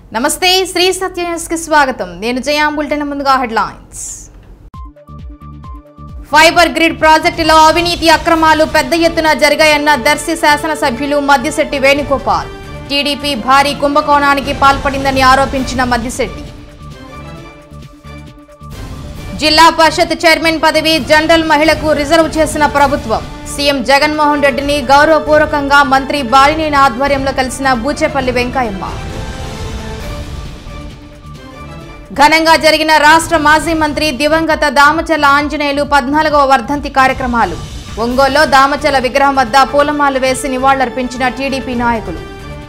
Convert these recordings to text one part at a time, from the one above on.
నమస్తే శ్రీ సత్య న్యూస్ కి స్వాగతం నేను జయాం బులెటిన్ ముందుగా హెడ్లైన్స్ ఫైబర్ గ్రిడ్ ప్రాజెక్టులో అవినీతి అక్రమాలు పెద్ద ఎత్తున జరిగాయన్న దర్శి శాసనసభ్యులు మద్దిశెట్టి వేణుగోపాల్ టీడీపీ భారీ కుంభకోణానికి పాల్పడిందని ఆరోపించిన మద్దిశెట్టి జిల్లా పరిషత్ చైర్మన్ పదవి జనరల్ మహిళకు రిజర్వ్ చేసిన ప్రభుత్వం సీఎం జగన్మోహన్ రెడ్డిని గౌరవపూర్వకంగా మంత్రి బాలినేని ఆధ్వర్యంలో కలిసిన బూచేపల్లి వెంకయ్యమ్మ ఘనంగా జరిగిన రాష్ట్ర మాజీ మంత్రి దివంగత దామచల ఆంజనేయులు పద్నాలుగవ వర్ధంతి కార్యక్రమాలు ఒంగోలులో దామచల విగ్రహం వద్ద పూలమాలు వేసి నివాళులర్పించిన టీడీపీ నాయకులు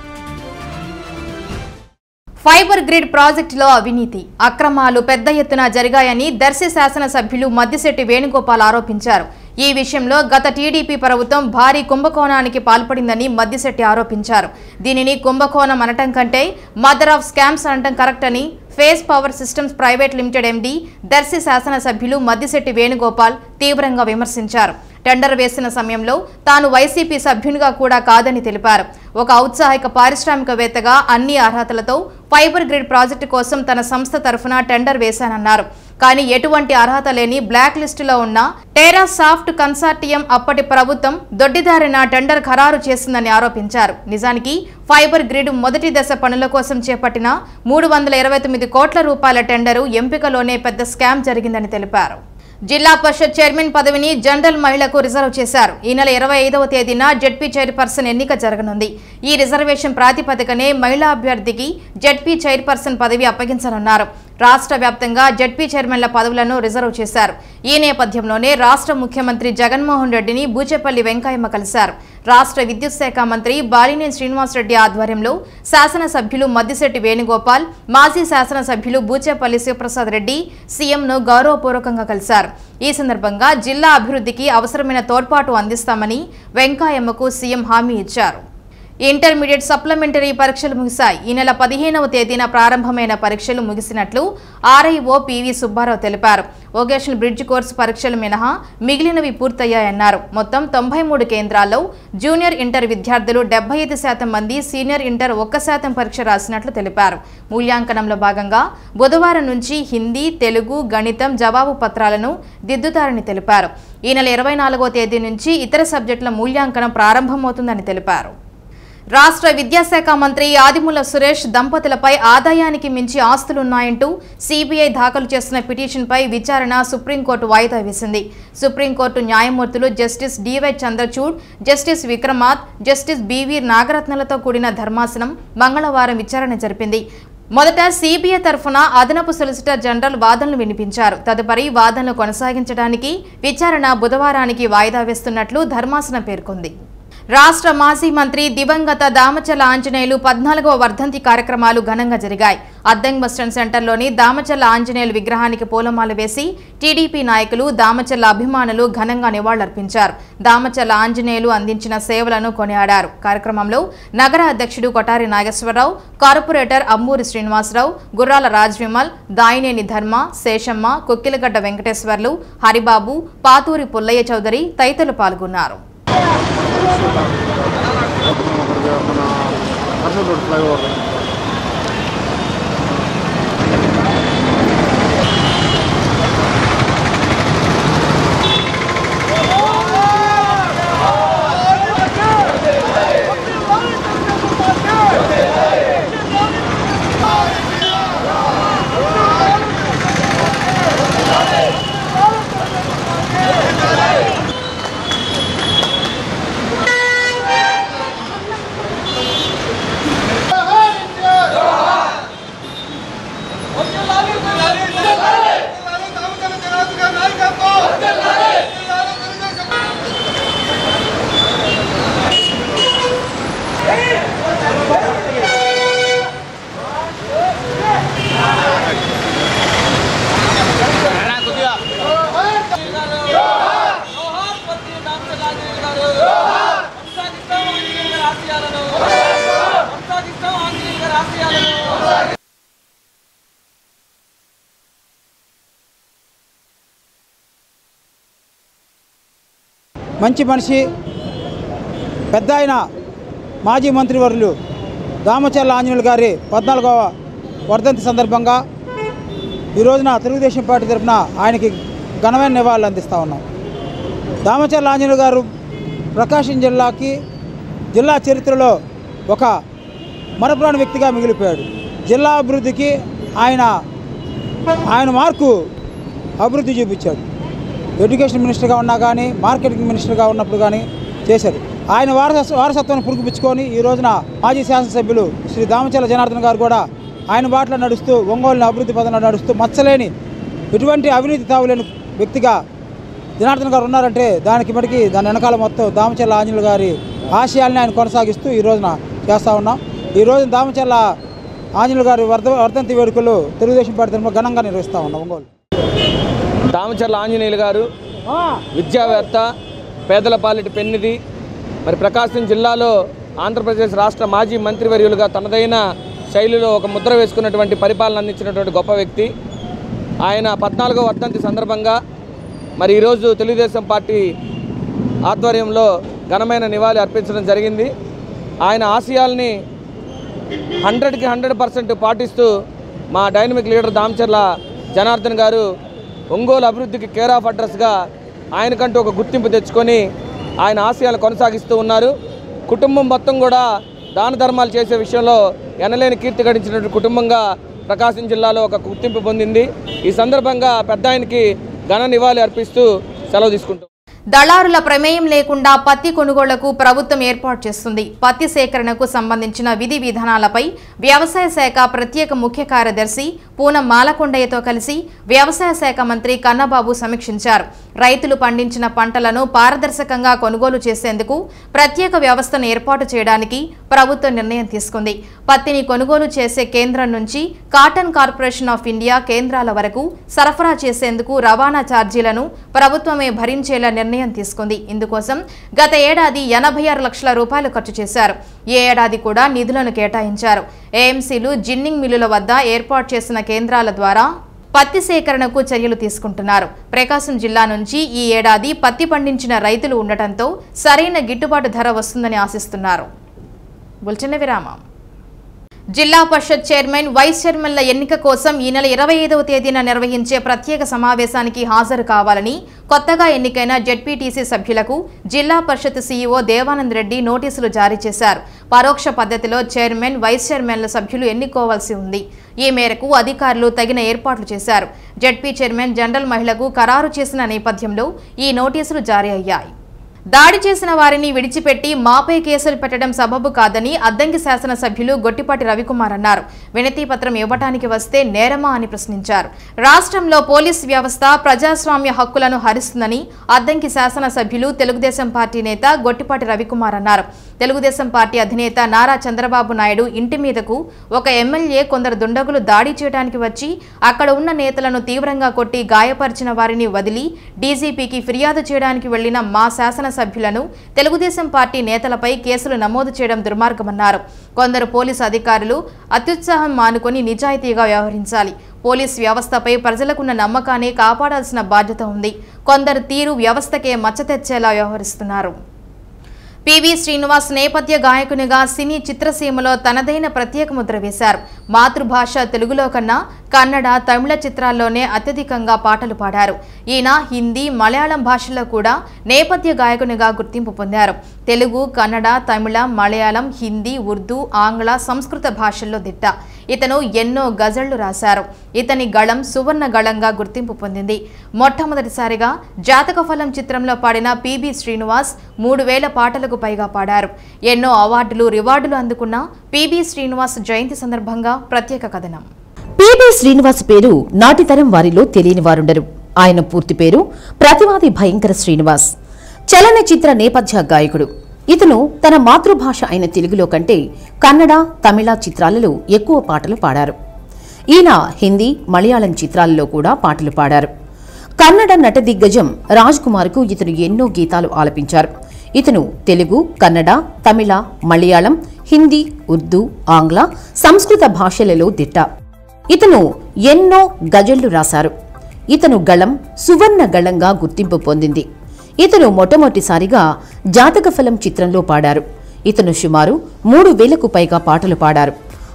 ఫైబర్ గ్రిడ్ ప్రాజెక్టులో అవినీతి అక్రమాలు పెద్ద ఎత్తున జరిగాయని దర్శి శాసనసభ్యులు మద్దిశెట్టి వేణుగోపాల్ ఆరోపించారు ఈ విషయంలో గత టీడీపీ ప్రభుత్వం భారీ కుంభకోణానికి పాల్పడిందని మద్దిశెట్టి ఆరోపించారు దీనిని కుంభకోణం అనటం కంటే మదర్ ఆఫ్ స్కామ్స్ అనటం కరెక్ట్ అని face power systems private limited MD Darsi శాసనసభ్యులు మద్దిశెట్టి వేణుగోపాల్ తీవ్రంగా విమర్శించారు టెండర్ వేసిన సమయంలో తాను వైసీపీ సభ్యునిగా కూడా కాదని తెలిపారు ఒక ఔత్సాహిక పారిశ్రామికవేత్తగా అన్ని అర్హతలతో ఫైబర్ గ్రిడ్ ప్రాజెక్టు కోసం తన సంస్థ తరఫున టెండర్ వేశానన్నారు కానీ ఎటువంటి అర్హత లేని బ్లాక్ లిస్టులో ఉన్న టేరా సాఫ్ట్ కన్సార్టియం అప్పటి ప్రభుత్వం దొడ్డిదారిన టెండర్ ఖరారు చేసిందని ఆరోపించారు నిజానికి ఫైబర్ గ్రిడ్ మొదటి దశ పనుల కోసం చేపట్టిన మూడు వందల ఇరవై తొమ్మిది కోట్ల రూపాయల టెండరు ఎంపికలోనే పెద్ద స్కామ్ జరిగిందని తెలిపారు జిల్లా పరిషత్ చైర్మన్ పదవిని జనరల్ మహిళకు రిజర్వ్ చేశారు ఈ నెల ఇరవై ఐదవ తేదీన జెడ్పీ చైర్పర్సన్ ఎన్నిక జరగనుంది ఈ రిజర్వేషన్ ప్రాతిపదికనే మహిళా అభ్యర్థికి జెడ్పీ చైర్పర్సన్ పదవి అప్పగించనున్నారు రాష్ట్ర వ్యాప్తంగా జెడ్పీ చైర్మన్ల పదవులను రిజర్వ్ చేశారు ఈ నేపథ్యంలోనే రాష్ట్ర ముఖ్యమంత్రి జగన్మోహన్ రెడ్డిని బూచేపల్లి వెంకయ్యమ్మ కలిశారు రాష్ట్ర విద్యుత్ శాఖ మంత్రి బాలినేని శ్రీనివాసరెడ్డి ఆధ్వర్యంలో శాసనసభ్యులు మద్దిశెట్టి వేణుగోపాల్ మాజీ శాసనసభ్యులు బూచేపల్లి శివప్రసాద్ రెడ్డి సీఎంను గౌరవపూర్వకంగా కలిశారు ఈ సందర్భంగా జిల్లా అభివృద్ధికి అవసరమైన తోడ్పాటు అందిస్తామని వెంకయ్యమ్మకు సీఎం హామీ ఇచ్చారు ఇంటర్మీడియట్ సప్లిమెంటరీ పరీక్షలు ముగిశాయి ఈ నెల పదిహేనవ తేదీన ప్రారంభమైన పరీక్షలు ముగిసినట్లు ఆర్ఐఓ పివి సుబ్బారావు తెలిపారు వొకేషనల్ బ్రిడ్జ్ కోర్సు పరీక్షలు మినహా మిగిలినవి పూర్తయ్యాయన్నారు మొత్తం తొంభై మూడు కేంద్రాల్లో జూనియర్ ఇంటర్ విద్యార్థులు డెబ్బై ఐదు శాతం మంది సీనియర్ ఇంటర్ ఒక్క శాతం పరీక్ష రాసినట్లు తెలిపారు మూల్యాంకనంలో భాగంగా బుధవారం నుంచి హిందీ తెలుగు గణితం జవాబు పత్రాలను దిద్దుతారని తెలిపారు ఈ నెల ఇరవై నాలుగో తేదీ నుంచి ఇతర సబ్జెక్టుల మూల్యాంకనం ప్రారంభమవుతుందని తెలిపారు రాష్ట్ర విద్యాశాఖ మంత్రి ఆదిమూల సురేష్ దంపతులపై ఆదాయానికి మించి ఆస్తులున్నాయంటూ సిబిఐ దాఖలు చేసిన పిటిషన్పై విచారణ సుప్రీంకోర్టు వాయిదా వేసింది సుప్రీంకోర్టు న్యాయమూర్తులు justice DY Chandrachud justice Vikramnath justice BV నాగరత్నలతో కూడిన ధర్మాసనం మంగళవారం విచారణ జరిపింది మొదట సిబిఐ తరఫున అదనపు సొలిసిటర్ జనరల్ వాదనలు వినిపించారు తదుపరి వాదనలు కొనసాగించడానికి విచారణ బుధవారానికి వాయిదా వేస్తున్నట్లు ధర్మాసనం పేర్కొంది రాష్ట్ర మాజీ మంత్రి దివంగత దామచల ఆంజనేయులు పద్నాలుగవ వర్ధంతి కార్యక్రమాలు ఘనంగా జరిగాయి అద్దంగ్ బస్టాండ్ సెంటర్లోని దామచల్ల ఆంజనేయులు విగ్రహానికి పూలమాల వేసి టీడీపీ నాయకులు దామచల్ల అభిమానులు ఘనంగా నివాళులర్పించారు దామచల్ల ఆంజనేయులు అందించిన సేవలను కొనియాడారు కార్యక్రమంలో నగర అధ్యక్షుడు కొటారి నాగేశ్వరరావు కార్పొరేటర్ అమ్మూరి శ్రీనివాసరావు గుర్రాల రాజ్విమల్ దాయినేని ధర్మ శేషమ్మ కొక్కిలగడ్డ వెంకటేశ్వర్లు హరిబాబు పాతూరి పుల్లయ్య చౌదరి తదితరులు పాల్గొన్నారు మన కర్నూలు రోడ్ ఫ్లైఓవర్ జోహార్ పత్రి నామచలాంజనేయులు గారు కొనసాగిస్తాం ఆంజనేయుల గారి ఆశయాలను కొనసాగిస్తాం ఆంజనేయుల గారి ఆశయాలను మంచి మనిషి పెద్ద ఆయన మాజీ మంత్రివర్యులు దామచర్ల ఆంజనేయులు గారి పద్నాలుగవ వర్ధంతి సందర్భంగా ఈ రోజున తెలుగుదేశం పార్టీ తరఫున ఆయనకి ఘనమైన నివాళులు అందిస్తూ ఉన్నాం దామచర్ల ఆంజనేయులు గారు ప్రకాశం జిల్లాకి జిల్లా చరిత్రలో ఒక మరపురాని వ్యక్తిగా మిగిలిపోయాడు జిల్లా అభివృద్ధికి ఆయన ఆయన మార్కు అభివృద్ధి చూపించాడు ఎడ్యుకేషన్ మినిస్టర్గా ఉన్నా కానీ మార్కెటింగ్ మినిస్టర్గా ఉన్నప్పుడు కానీ చేశారు ఆయన వారస వారసత్వాన్ని పురుగుపుచ్చుకొని ఈ రోజున మాజీ శాసనసభ్యులు శ్రీ దామచల జనార్దన్ గారు కూడా ఆయన బాటలో నడుస్తూ ఒంగోలుని అభివృద్ధి పదంలో నడుస్తూ మచ్చలేని ఎటువంటి అవినీతి తావులేని వ్యక్తిగా జనార్దన్ గారు ఉన్నారంటే దానికి మటుకి దాని వెనకాల మొత్తం దామచల్ల ఆంజనేయులు గారి ఆశయాల్ని ఆయన కొనసాగిస్తూ ఈ రోజున చేస్తూ ఉన్నాం ఈ రోజు దామచల్ల ఆంజనేయులు గారి వర్ధ వర్ధంతి వేడుకలు తెలుగుదేశం పార్టీ తరఫున ఘనంగా నిర్వహిస్తూ ఉన్నాం ఒంగోలు దామచర్ల ఆంజనేయులు గారు విద్యావేత్త పేదల పాలిటి పెన్నిది మరి ప్రకాశం జిల్లాలో ఆంధ్రప్రదేశ్ రాష్ట్ర మాజీ మంత్రివర్యులుగా తనదైన శైలిలో ఒక ముద్ర వేసుకున్నటువంటి పరిపాలన అందించినటువంటి గొప్ప వ్యక్తి ఆయన పద్నాలుగో వర్ధంతి సందర్భంగా మరి ఈరోజు తెలుగుదేశం పార్టీ ఆధ్వర్యంలో ఘనమైన నివాళి అర్పించడం జరిగింది ఆయన ఆశయాల్ని హండ్రెడ్కి హండ్రెడ్ పర్సెంట్ పాటిస్తూ మా డైనమిక్ లీడర్ దామచర్ల జనార్దన్ గారు ఒంగోలు అభివృద్ధికి కేర్ ఆఫ్ అడ్రస్గా ఆయనకంటూ ఒక గుర్తింపు తెచ్చుకొని ఆయన ఆశయాలు కొనసాగిస్తూ ఉన్నారు కుటుంబం మొత్తం కూడా దాన ధర్మాలు చేసే విషయంలో ఎనలేని కీర్తి గడించినటువంటి కుటుంబంగా ప్రకాశం జిల్లాలో ఒక గుర్తింపు పొందింది ఈ సందర్భంగా పెద్ద ఆయనకి ఘన నివాళి అర్పిస్తూ సెలవు తీసుకుంటాం దళారుల ప్రమేయం లేకుండా పత్తి కొనుగోళ్లకు ప్రభుత్వం ఏర్పాటు చేస్తుంది పత్తి సేకరణకు సంబంధించిన విధి విధానాలపై వ్యవసాయ శాఖ ప్రత్యేక ముఖ్య కార్యదర్శి పూనం మాలకొండయ్యతో కలిసి వ్యవసాయ శాఖ మంత్రి కన్నబాబు సమీక్షించారు రైతులు పండించిన పంటలను పారదర్శకంగా కొనుగోలు చేసేందుకు ప్రత్యేక వ్యవస్థను ఏర్పాటు చేయడానికి ప్రభుత్వం నిర్ణయం తీసుకుంది పత్తిని కొనుగోలు చేసే కేంద్రం నుంచి కాటన్ కార్పొరేషన్ ఆఫ్ ఇండియా కేంద్రాల వరకు సరఫరా చేసేందుకు రవాణా ఛార్జీలను ప్రభుత్వమే భరించేలా నిర్ణయం తీసుకుంది ఇందుకోసం గత ఏడాది ఎనభై ఆరు లక్షల రూపాయలు ఖర్చు చేశారు ఈ ఏడాది కూడా నిధులను కేటాయించారు ఏఎంసీలు జిన్నింగ్ మిల్లుల వద్ద ఏర్పాటు చేసిన కేంద్రాల ద్వారా పత్తి సేకరణకు చర్యలు తీసుకుంటున్నారు ప్రకాశం జిల్లా నుంచి ఈ ఏడాది పత్తి పండించిన రైతులు ఉండటంతో సరైన గిట్టుబాటు ధర వస్తుందని ఆశిస్తున్నారు బులెటిన్ విరామం జిల్లా పరిషత్ చైర్మన్ వైస్ చైర్మన్ల ఎన్నిక కోసం ఈ నెల ఇరవై ఐదవ తేదీన నిర్వహించే ప్రత్యేక సమావేశానికి హాజరు కావాలని కొత్తగా ఎన్నికైన జెడ్పీటీసీ సభ్యులకు జిల్లా పరిషత్ సీఈఓ దేవానంద్ రెడ్డి నోటీసులు జారీ చేశారు పరోక్ష పద్ధతిలో చైర్మన్ వైస్ చైర్మన్ల సభ్యులు ఎన్నుకోవాల్సి ఉంది ఈ మేరకు అధికారులు తగిన ఏర్పాట్లు చేశారు జెడ్పీ చైర్మన్ జనరల్ మహిళకు ఖరారు చేసిన నేపథ్యంలో ఈ నోటీసులు జారీ అయ్యాయి దాడి చేసిన వారిని విడిచిపెట్టి మాపై కేసులు పెట్టడం సబబు కాదని అద్దంకి శాసనసభ్యులు గొట్టిపాటి రవికుమార్ అన్నారు వినతి పత్రం ఇవ్వటానికి వస్తే నేరమా అని ప్రశ్నించారు రాష్ట్రంలో పోలీస్ వ్యవస్థ ప్రజాస్వామ్య హక్కులను హరిస్తుందని అద్దంకి శాసనసభ్యులు తెలుగుదేశం పార్టీ నేత గొట్టిపాటి రవికుమార్ అన్నారు తెలుగుదేశం పార్టీ అధినేత నారా చంద్రబాబు నాయుడు ఇంటి మీదకు ఒక ఎమ్మెల్యే కొందరు దుండగులు దాడి చేయడానికి వచ్చి అక్కడ ఉన్న నేతలను తీవ్రంగా కొట్టి గాయపరిచిన వారిని వదిలి డీజీపీకి ఫిర్యాదు చేయడానికి వెళ్లిన మా శాసనసభ్యులను తెలుగుదేశం పార్టీ నేతలపై కేసులు నమోదు చేయడం దుర్మార్గమన్నారు కొందరు పోలీసు అధికారులు అత్యుత్సాహం మానుకొని నిజాయితీగా వ్యవహరించాలి పోలీస్ వ్యవస్థపై ప్రజలకున్న నమ్మకాన్ని కాపాడాల్సిన బాధ్యత ఉంది కొందరు తీరు వ్యవస్థకే మచ్చ తెచ్చేలా వ్యవహరిస్తున్నారు పివి శ్రీనివాస్ నేపథ్య గాయకునిగా సినీ చిత్రసీమలో తనదైన ప్రత్యేక ముద్ర వేశారు మాతృభాష తెలుగులో కన్నా కన్నడ తమిళ చిత్రాల్లోనే అత్యధికంగా పాటలు పాడారు ఈయన హిందీ మలయాళం భాషల్లో కూడా నేపథ్య గాయకునిగా గుర్తింపు పొందారు తెలుగు కన్నడ తమిళ మలయాళం హిందీ ఉర్దూ ఆంగ్ల సంస్కృత భాషల్లో దిట్ట ఇతను ఎన్నో గజళ్లు రాశారు ఇతని గళం సువర్ణ గళంగా గుర్తింపు పొందింది మొట్టమొదటిసారిగా జాతక ఫలం చిత్రంలో పాడిన పిబి శ్రీనివాస్ మూడు వేల పాటలకు పైగా పాడారు ఎన్నో అవార్డులు రివార్డులు అందుకున్న పిబి శ్రీనివాస్ జయంతి సందర్భంగా ప్రత్యేక కథనం పిబి శ్రీనివాస్ పేరు నాటితరం వారిలో తెలియని వారుండరు ఆయన పూర్తి పేరు ప్రతివాది భయంకర శ్రీనివాస్ చలనచిత్ర నేపథ్య గాయకుడు ఇతను తన మాతృభాష అయిన తెలుగులో కంటే కన్నడ తమిళ చిత్రాలలో ఎక్కువ పాటలు పాడారు ఈయన హిందీ మలయాళం చిత్రాలలో కూడా పాటలు పాడారు కన్నడ నట దిగ్గజం రాజ్ కుమార్కు ఇతను ఎన్నో గీతాలు ఆలపించారు ఇతను తెలుగు కన్నడ తమిళ మలయాళం హిందీ ఉర్దూ ఆంగ్ల సంస్కృత భాషలలో దిట్ట ఇతను ఎన్నో గజళ్లు రాశారు ఇతను గళం సువర్ణ గళంగా గుర్తింపు పొందింది ఇతను మొట్టమొదటిసారిగా జాతక ఫలం చిత్రంలో పాడారు ఇతను సుమారు మూడు వేలకు పైగా పాటలు పాడారు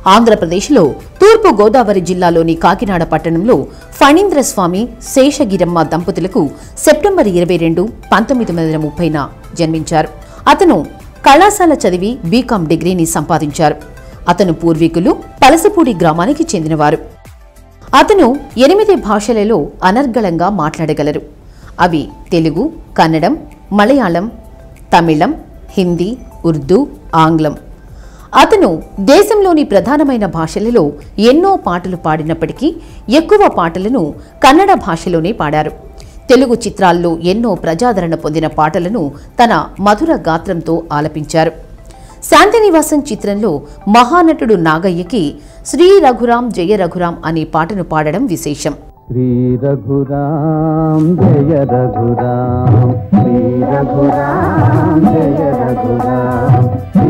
ఆంధ్రప్రదేశ్లో తూర్పు గోదావరి జిల్లాలోని కాకినాడ పట్టణంలో ఫణీంద్ర స్వామి శేషగిరమ్మ దంపతులకు సెప్టెంబర్ ఇరవై రెండు పంతొమ్మిది వందల ముప్పైన జన్మించారు అతను కళాశాల చదివి బీకాం డిగ్రీని సంపాదించారు అతను పూర్వీకులు పలసపూడి గ్రామానికి చెందినవారు అతను ఎనిమిది భాషలలో అనర్గళంగా మాట్లాడగలరు అవి తెలుగు కన్నడం మలయాళం తమిళం హిందీ ఉర్దూ ఆంగ్లం అతను దేశంలోని ప్రధానమైన భాషలలో ఎన్నో పాటలు పాడినప్పటికీ ఎక్కువ పాటలను కన్నడ భాషలోనే పాడారు తెలుగు చిత్రాల్లో ఎన్నో ప్రజాదరణ పొందిన పాటలను తన మధుర గాత్రంతో ఆలపించారు శాంతినివాసం చిత్రంలో మహానటుడు నాగయ్యకి శ్రీ రఘురాం జయ రఘురాం అనే పాటను పాడడం విశేషం శ్రీ రఘురాం జయ రఘురాం శ్రీ రఘురాం జయ రఘురాం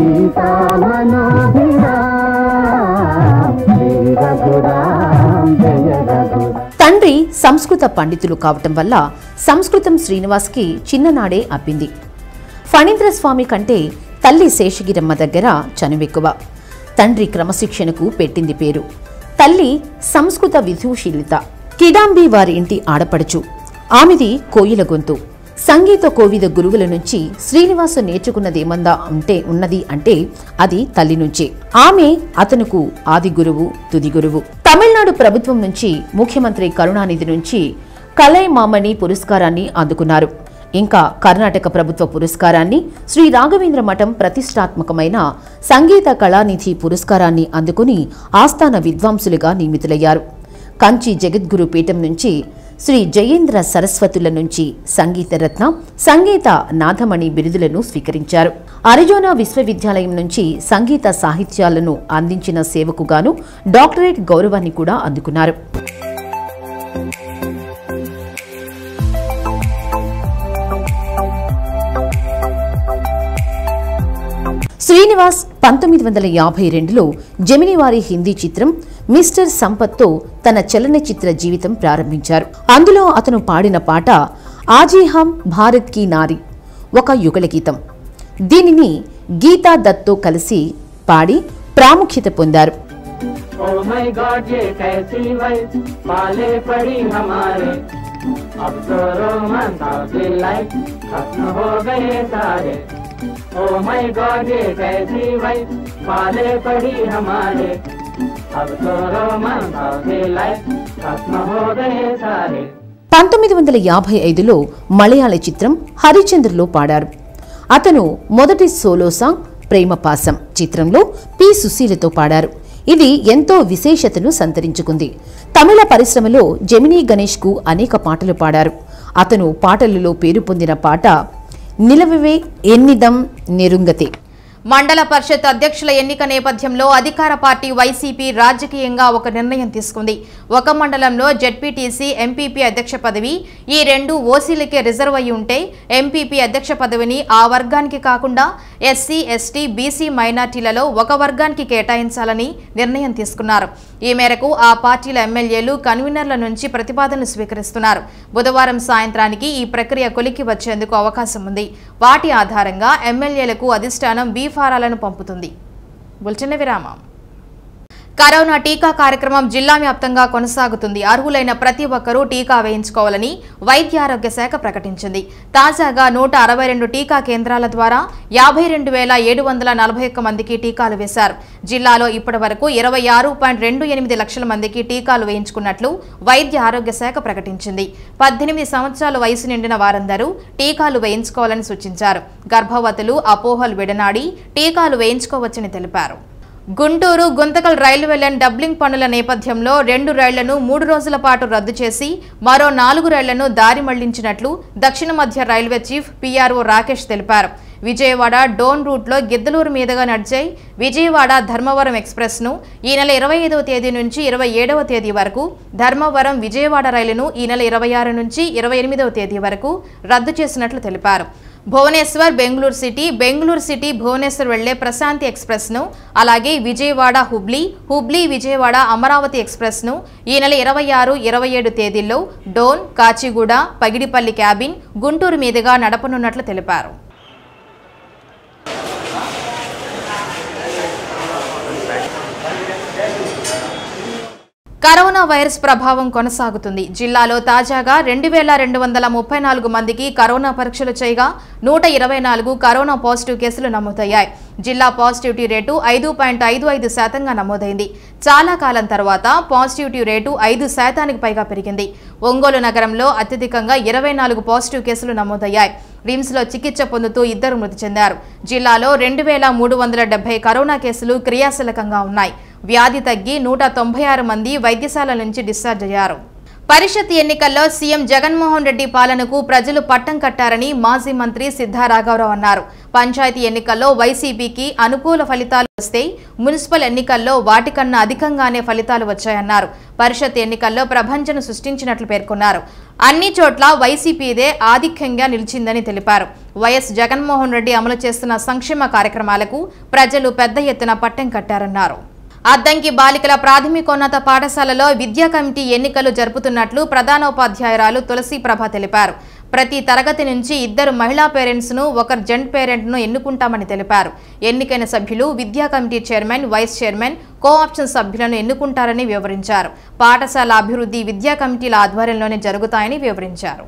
సీతామనోభిరాం శ్రీ రఘురాం జయ రఘురాం తండ్రి సంస్కృత పండితులు కావటం వల్ల సంస్కృతం శ్రీనివాస్కి చిన్ననాడే అబ్బింది ఫణీంద్ర స్వామి కంటే తల్లి శేషగిరమ్మ దగ్గర చనువెక్కువ తండ్రి క్రమశిక్షణకు పెట్టింది పేరు తల్లి సంస్కృత విధూషీలిత కిడాంబి వారి ఇంటి ఆడపడుచు ఆమెది కోయిల గొంతు సంగీత కోవిద గురువుల నుంచి శ్రీనివాసు నేర్చుకున్నదేమందా అంటే ఉన్నది అంటే అది తల్లి నుంచే ఆమె అతనుకు ఆది గురువు తుది గురువు తమిళనాడు ప్రభుత్వం నుంచి ముఖ్యమంత్రి కరుణానిధి నుంచి కలై మామణి పురస్కారాన్ని అందుకున్నారు ఇంకా కర్ణాటక ప్రభుత్వ పురస్కారాన్ని శ్రీ రాఘవేంద్ర మఠం ప్రతిష్టాత్మకమైన సంగీత కళానిధి పురస్కారాన్ని అందుకుని ఆస్థాన విద్వాంసులుగా నియమితులయ్యారు కంచి జగద్గురు పీఠం నుంచి శ్రీ జయేంద్ర సరస్వతుల నుంచి సంగీత రత్న సంగీత నాథమణి బిరుదులను స్వీకరించారు అరిజోనా విశ్వవిద్యాలయం నుంచి సంగీత సాహిత్యాలను అందించిన సేవకు గాను డాక్టరేట్ గౌరవాన్ని కూడా అందుకున్నారు శ్రీనివాస్ పంతొమ్మిది వందల యాభై రెండులో జమినివారి హిందీ చిత్రం మిస్టర్ సంపత్తో తన చలనచిత్ర జీవితం ప్రారంభించారు అందులో అతను పాడిన పాట ఆజీ హమ్ భారత్ కీ నారి ఒక యుగళ గీతం దీనిని గీతా దత్తో కలిసి పాడి ప్రాముఖ్యత పొందారు ओ माय गॉड ये कैसी वाइफ पाले पड़ी हमारे अब तो रोमांस ऑफ लाइफ खत्म हो गए सारे ओ माय गॉड ये कैसी वाइफ पाले पड़ी हमारे अब तो रोमांस ऑफ लाइफ खत्म हो गए सारे పంతొమ్మిది వందల యాభై ఐదులో మలయాళ చిత్రం హరిచంద్రలో పాడారు అతను మొదటి సోలో సాంగ్ ప్రేమపాసం చిత్రంలో పి సుశీలతో పాడారు ఇది ఎంతో విశేషతను సంతరించుకుంది తమిళ పరిశ్రమలో జమినీ గణేష్ కు అనేక పాటలు పాడారు అతను పాటలలో పేరు పొందిన పాట నిలవవే ఎన్నిదం నెరుంగతే మండల పరిషత్ అధ్యక్షుల ఎన్నిక నేపథ్యంలో అధికార పార్టీ వైసీపీ రాజకీయంగా ఒక నిర్ణయం తీసుకుంది ఒక మండలంలో జెడ్పీటీసీ ఎంపీపీ అధ్యక్ష పదవి ఈ రెండు ఓసీలకే రిజర్వ్ అయి ఉంటే ఎంపీపీ అధ్యక్ష పదవిని ఆ వర్గానికి కాకుండా ఎస్సీ ఎస్టీ బీసీ మైనార్టీలలో ఒక వర్గానికి కేటాయించాలని నిర్ణయం తీసుకున్నారు ఈ మేరకు ఆ పార్టీల ఎమ్మెల్యేలు కన్వీనర్ల నుంచి ప్రతిపాదనలు స్వీకరిస్తున్నారు బుధవారం సాయంత్రానికి ఈ ప్రక్రియ కొలికి వచ్చేందుకు అవకాశం ఉంది వాటి ఆధారంగా ఎమ్మెల్యేలకు అధిష్టానం బీ ఫారాలను పంపుతుంది బులెటిన్ విరామం కరోనా టీకా కార్యక్రమం జిల్లా వ్యాప్తంగా కొనసాగుతుంది అర్హులైన ప్రతి ఒక్కరూ టీకా వేయించుకోవాలని వైద్య ఆరోగ్య శాఖ ప్రకటించింది తాజాగా నూట అరవై రెండు టీకా కేంద్రాల ద్వారా యాభై రెండు వేల ఏడు వందల నలభై ఒక్క మందికి టీకాలు వేశారు జిల్లాలో ఇప్పటి వరకు ఇరవై ఆరు పాయింట్ రెండు ఎనిమిది లక్షల మందికి టీకాలు వేయించుకున్నట్లు వైద్య ఆరోగ్య శాఖ ప్రకటించింది పద్దెనిమిది సంవత్సరాల వయసు నిండిన వారందరూ టీకాలు వేయించుకోవాలని సూచించారు గర్భవతులు అపోహలు విడనాడి టీకాలు వేయించుకోవచ్చని తెలిపారు Guntur Guntakal railway line doubling పనుల నేపథ్యంలో రెండు రైళ్లను మూడు రోజుల పాటు రద్దు చేసి మరో నాలుగు రైళ్లను దారి మళ్లించినట్లు దక్షిణ మధ్య రైల్వే చీఫ్ పీఆర్ఓ రాకేష్ తెలిపారు విజయవాడ డోన్ రూట్లో గిద్దలూరు మీదుగా నడిచే విజయవాడ ధర్మవరం ఎక్స్ప్రెస్ను ఈ నెల ఇరవై ఐదవ తేదీ నుంచి ఇరవై ఏడవ తేదీ వరకు ధర్మవరం విజయవాడ రైలును ఈ నెల ఇరవై ఆరు నుంచి ఇరవై ఎనిమిదవ తేదీ వరకు రద్దు చేసినట్లు తెలిపారు భువనేశ్వర్ బెంగళూరు సిటీ బెంగళూరు సిటీ భువనేశ్వర్ వెళ్లే ప్రశాంతి ఎక్స్ప్రెస్ను అలాగే విజయవాడ హుబ్లీ హుబ్లీ విజయవాడ అమరావతి ఎక్స్ప్రెస్ను ఈ నెల ఇరవై ఆరు ఇరవై ఏడు తేదీల్లో డోన్ కాచిగూడ పగిడిపల్లి క్యాబిన్ గుంటూరు మీదుగా నడపనున్నట్లు తెలిపారు కరోనా వైరస్ ప్రభావం కొనసాగుతుంది జిల్లాలో తాజాగా రెండు వేల రెండు వందల ముప్పై నాలుగు మందికి కరోనా పరీక్షలు చేయగా నూట ఇరవై నాలుగు కరోనా పాజిటివ్ కేసులు నమోదయ్యాయి జిల్లా పాజిటివిటీ రేటు ఐదు పాయింట్ ఐదు ఐదు శాతంగా నమోదైంది చాలా కాలం తర్వాత పాజిటివిటీ రేటు ఐదు శాతానికి పైగా పెరిగింది ఒంగోలు నగరంలో అత్యధికంగా ఇరవై నాలుగు పాజిటివ్ కేసులు నమోదయ్యాయి రిమ్స్లో చికిత్స పొందుతూ ఇద్దరు మృతి చెందారు జిల్లాలో రెండు వేల మూడు వందల డెబ్బై కరోనా కేసులు క్రియాశీలకంగా ఉన్నాయి వ్యాధి తగ్గి నూట తొంభై ఆరు మంది వైద్యశాల నుంచి డిశ్చార్జ్ అయ్యారు పరిషత్ ఎన్నికల్లో సీఎం జగన్మోహన్ రెడ్డి పాలనకు ప్రజలు పట్టం కట్టారని మాజీ మంత్రి సిద్ధా రాఘవరావు అన్నారు పంచాయతీ ఎన్నికల్లో వైసీపీకి అనుకూల ఫలితాలు వస్తే మున్సిపల్ ఎన్నికల్లో వాటికన్నా అధికంగానే ఫలితాలు వచ్చాయన్నారు పరిషత్ ఎన్నికల్లో ప్రభంజను సృష్టించినట్లు పేర్కొన్నారు అన్ని చోట్ల వైసీపీదే ఆధిక్యంగా నిలిచిందని తెలిపారు వైఎస్ జగన్మోహన్ రెడ్డి అమలు చేస్తున్న సంక్షేమ కార్యక్రమాలకు ప్రజలు పెద్ద ఎత్తున పట్టం కట్టారన్నారు అద్దంకి బాలికల ప్రాథమికోన్నత పాఠశాలలో విద్యా కమిటీ ఎన్నికలు జరుపుతున్నట్లు ప్రధానోపాధ్యాయురాలు తులసి ప్రభ తెలిపారు ప్రతి తరగతి నుంచి ఇద్దరు మహిళా పేరెంట్స్ ను ఒకరు జెంట్ పేరెంట్ ను ఎన్నుకుంటామని తెలిపారు ఎన్నికైన సభ్యులు విద్యా committee chairman vice chairman co option సభ్యులను ఎన్నుకుంటారని వివరించారు పాఠశాల అభివృద్ధి విద్యా కమిటీల ఆధ్వర్యంలోనే జరుగుతాయని వివరించారు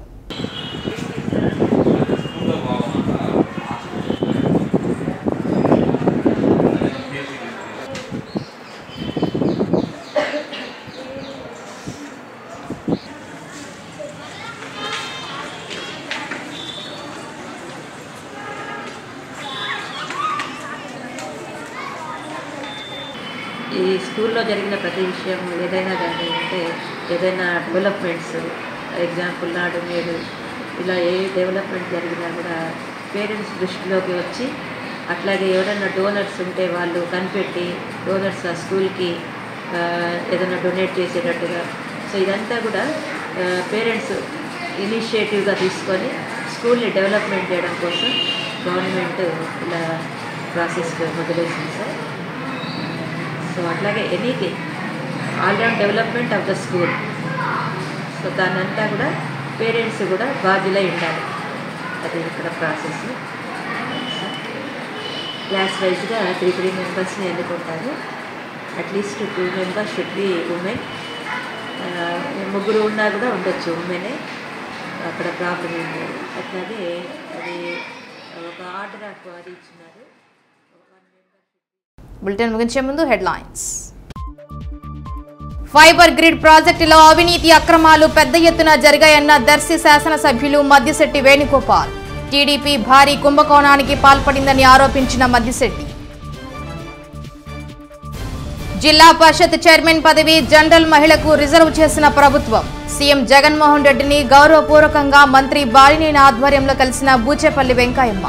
ఈ స్కూల్లో జరిగిన ప్రతి విషయం ఏదైనా కానీ అంటే ఏదైనా డెవలప్మెంట్స్ ఎగ్జాంపుల్ నాడు నేడు ఇలా ఏ డెవలప్మెంట్ జరిగినా కూడా పేరెంట్స్ దృష్టిలోకి వచ్చి అట్లాగే ఎవరైనా డోనర్స్ ఉంటే వాళ్ళు కనిపెట్టి డోనర్స్ ఆ స్కూల్కి ఆ, ఏదైనా డొనేట్ చేసేటట్టుగా సో ఇదంతా కూడా పేరెంట్స్ ఇనిషియేటివ్గా తీసుకొని స్కూల్ని డెవలప్మెంట్ చేయడం కోసం గవర్నమెంట్ ఇలా ప్రాసెస్ మొదలైంది సార్ సో అట్లాగే anything all round development of the school so దానంతా కూడా పేరెంట్స్ కూడా బాధ్యులై ఉండాలి అది ఇక్కడ ప్రాసెస్ క్లాస్ వైజ్గా త్రీ త్రీ మెంబర్స్ని ఎన్నుకుంటారు at least two members should be women ముగ్గురు ఉన్నా కూడా ఉండొచ్చు ఉమెనే అక్కడ ప్రాబ్లం ఏం లేదు అట్లాగే అది ఒక ఆర్డర్ ఆఫ్ అది ఇచ్చినారు బులెటిన్ ముగించే ముందు హెడ్లైన్స్ ఫైబర్ గ్రిడ్ ప్రాజెక్టులో అవినీతి అక్రమాలు పెద్ద ఎత్తున జరిగాయన్న దర్శి శాసనసభ్యులు మద్దిశెట్టి వేణుగోపాల్ టీడీపీ భారీ కుంభకోణానికి పాల్పడిందని ఆరోపించిన మద్దిశెట్టి జిల్లా పరిషత్ చైర్మన్ పదవి జనరల్ మహిళకు రిజర్వ్ చేసిన ప్రభుత్వం సీఎం జగన్మోహన్ రెడ్డిని గౌరవపూర్వకంగా మంత్రి బాలినేని ఆధ్వర్యంలో కలిసిన బూచేపల్లి వెంకయ్యమ్మ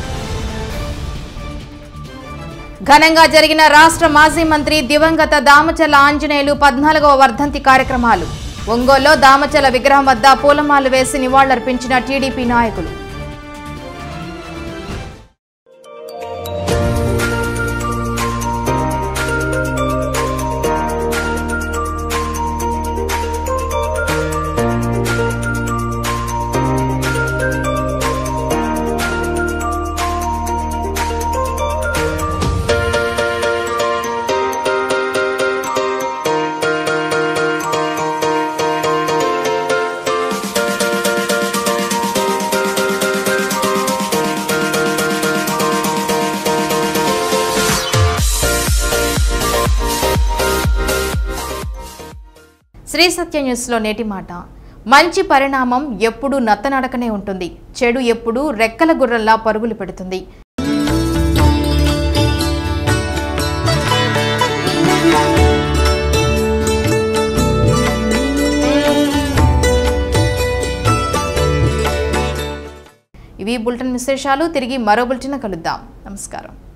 ఘనంగా జరిగిన రాష్ట్ర మాజీ మంత్రి దివంగత దామచల ఆంజనేయులు పద్నాలుగవ వర్ధంతి కార్యక్రమాలు ఒంగోలులో దామచల విగ్రహం వద్ద పూలమాలు వేసి నివాళులర్పించిన టీడీపీ నాయకులు శ్రీ సత్య న్యూస్లో నేటి మాట మంచి పరిణామం ఎప్పుడూ నత్తనడకనే ఉంటుంది చెడు ఎప్పుడూ రెక్కల గుర్రంలా పరుగులు పెడుతుంది ఇవి బులెటిన్ విశేషాలు తిరిగి మరో బులెటిన్ కలుద్దాం నమస్కారం